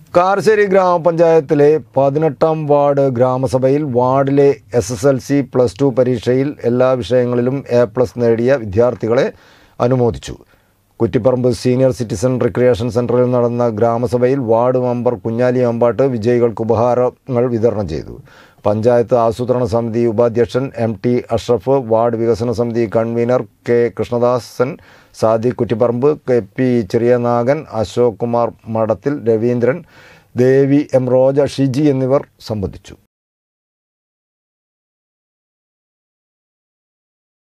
കാരശ്ശേരി ഗ്രാമപഞ്ചായത്തിലെ പതിനെട്ടാം വാർഡ് ഗ്രാമസഭയിൽ വാർഡിലെ S S L C plus two പരീക്ഷയിൽ എല്ലാ വിഷയങ്ങളിലും എ പ്ലസ് നേടിയ വിദ്യാർത്ഥികളെ അനുമോദിച്ചു കുറ്റിപ്പറമ്പ് സീനിയർ സിറ്റിസൺ റിക്രിയേഷൻ സെൻ്ററിൽ നടന്ന ഗ്രാമസഭയിൽ വാർഡ് മെമ്പർ കുഞ്ഞാലി അമ്പാട്ട് വിജയികൾക്ക് ഉപഹാരങ്ങൾ വിതരണം ചെയ്തു പഞ്ചായത്ത് ആസൂത്രണ സമിതി ഉപാധ്യക്ഷൻ എം ടി അഷ്റഫ് വാർഡ് വികസന സമിതി convener K Krishnadasan Sadi Kuttipparamb K P Cheriyanagan Ashok Kumar Madathil Raveendran Devi M Roja Shiji എന്നിവർ സംബന്ധിച്ചു